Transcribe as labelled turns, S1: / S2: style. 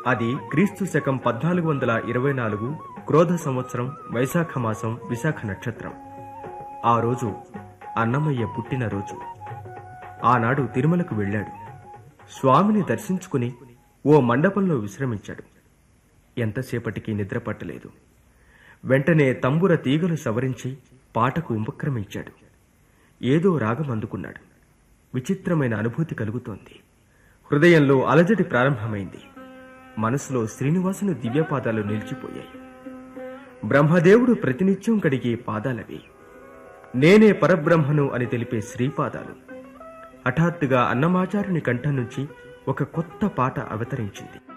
S1: అది క్రీస్తు శకం పద్నాలుగు వందల ఇరవై నాలుగు క్రోధ సంవత్సరం వైశాఖ మాసం విశాఖ నక్షత్రం ఆ రోజు అన్నమయ్య పుట్టినరోజు ఆనాడు తిరుమలకు వెళ్ళాడు స్వామిని దర్శించుకుని ఓ మండపంలో విశ్రమించాడు ఎంతసేపటికి నిద్ర పట్టలేదు వెంటనే తంబుర తీగలు సవరించి పాటకు ఉపక్రమించాడు ఏదో రాగం అందుకున్నాడు విచిత్రమైన అనుభూతి కలుగుతోంది హృదయంలో అలజడి ప్రారంభమైంది మనసులో శ్రీనివాసుని దివ్యపాదాలు నిలిచిపోయాయి బ్రహ్మదేవుడు ప్రతినిత్యం కడిగే పాదాలవి నేనే పరబ్రహ్మను అని తెలిపే శ్రీపాదాలు హఠాత్తుగా అన్నమాచారుని కంఠం నుంచి ఒక కొత్త పాట అవతరించింది